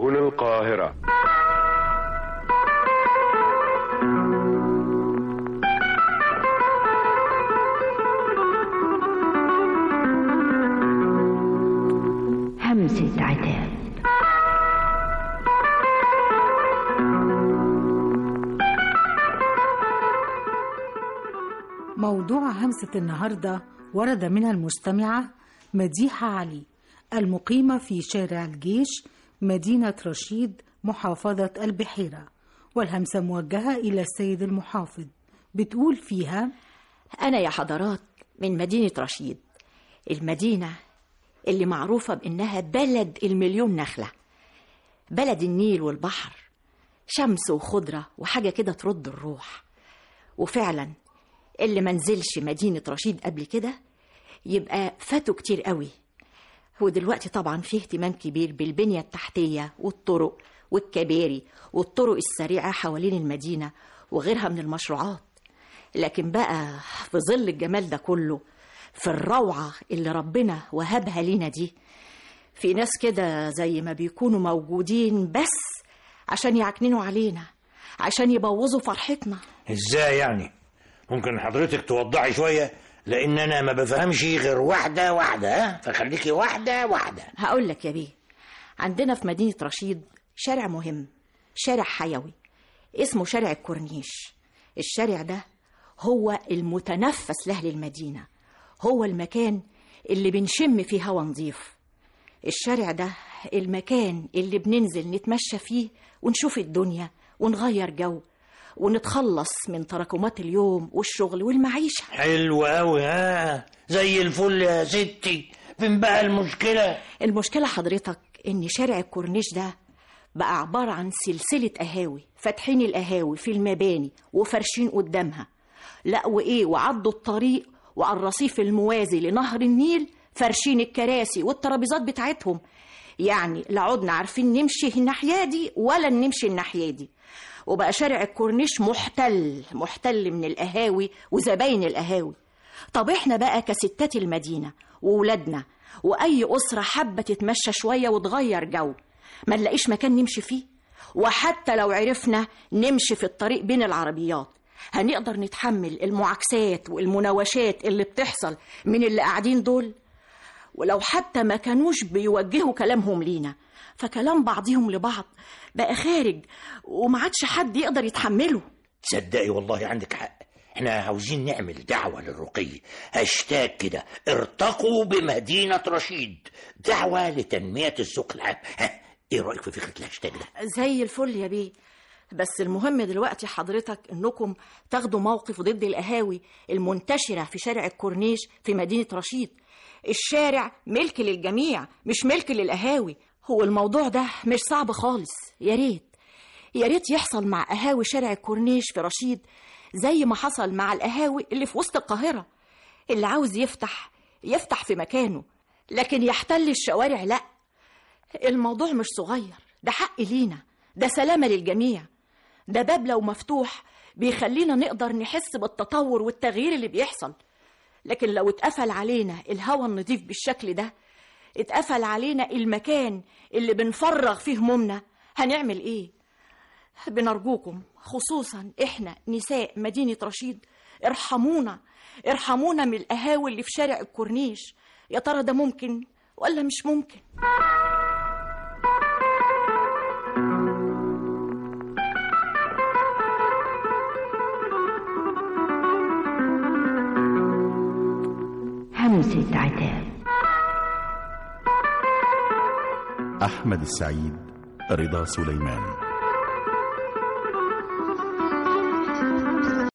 سهل القاهرة همسة عتاب موضوع همسة النهاردة ورد منها المستمعة مديحة علي المقيمة في شارع الجيش مدينة رشيد محافظة البحيرة والهمسة موجهة إلى السيد المحافظ بتقول فيها أنا يا حضرات من مدينة رشيد المدينة اللي معروفة بإنها بلد المليون نخلة بلد النيل والبحر شمس وخضرة وحاجة كده ترد الروح وفعلا اللي منزلش مدينة رشيد قبل كده يبقى فاتوا كتير قوي ودلوقتي طبعا فيه اهتمام كبير بالبنية التحتية والطرق والكباري والطرق السريعة حوالين المدينة وغيرها من المشروعات لكن بقى في ظل الجمال ده كله في الروعة اللي ربنا وهبها لينا دي في ناس كده زي ما بيكونوا موجودين بس عشان يعكننوا علينا عشان يبوظوا فرحتنا ازاي يعني ممكن حضرتك توضحي شويه لان انا ما بفهمش غير واحده واحده ها فخليكي واحده واحده هقول لك يا بيه عندنا في مدينة رشيد شارع مهم شارع حيوي اسمه شارع الكورنيش الشارع ده هو المتنفس لأهل المدينة هو المكان اللي بنشم فيه هوا نظيف الشارع ده المكان اللي بننزل نتمشى فيه ونشوف الدنيا ونغير جو ونتخلص من تراكمات اليوم والشغل والمعيشة حلو قوي ها زي الفل يا ستي فين بقى المشكله المشكلة حضرتك إن شارع الكورنيش ده بقى عبارة عن سلسلة قهاوي فاتحين القهاوي في المباني وفرشين قدامها لا وإيه وعدوا الطريق وعلى الرصيف الموازي لنهر النيل فرشين الكراسي والترابيزات بتاعتهم يعني لا عدنا عارفين نمشي الناحية دي ولا نمشي الناحية دي وبقى شارع الكورنيش محتل محتل من القهاوي وزباين القهاوي طب احنا بقى كستات المدينة وولادنا وأي أسرة حابة تتمشى شوية وتغير جو ما نلاقيش مكان نمشي فيه وحتى لو عرفنا نمشي في الطريق بين العربيات هنقدر نتحمل المعاكسات والمناوشات اللي بتحصل من اللي قاعدين دول ولو حتى ما كانوش بيوجهوا كلامهم لينا فكلام بعضهم لبعض بقى خارج وما عادش حد يقدر يتحمله تصدقي والله عندك حق احنا عاوزين نعمل دعوة للرقي هاشتاج كده ارتقوا بمدينة رشيد دعوة لتنمية السوق العام ها ايه رأيك في فكرة الهاشتاج ده زي الفل يا بيه بس المهم دلوقتي حضرتك انكم تاخدوا موقف ضد القهاوي المنتشرة في شارع الكورنيش في مدينة رشيد الشارع ملك للجميع مش ملك للقهاوي هو الموضوع ده مش صعب خالص يا ريت يا ريت يحصل مع قهاوي شارع الكورنيش في رشيد زي ما حصل مع القهاوي اللي في وسط القاهرة اللي عاوز يفتح يفتح في مكانه لكن يحتل الشوارع لا الموضوع مش صغير ده حق لينا ده سلامة للجميع ده باب لو مفتوح بيخلينا نقدر نحس بالتطور والتغيير اللي بيحصل لكن لو اتقفل علينا الهوا النظيف بالشكل ده اتقفل علينا المكان اللي بنفرغ فيه همومنا هنعمل ايه بنرجوكم خصوصا احنا نساء مدينة رشيد ارحمونا ارحمونا من القهاوي اللي في شارع الكورنيش يا ترى ده ممكن ولا مش ممكن همسة عتاب أحمد السعيد رضا سليمان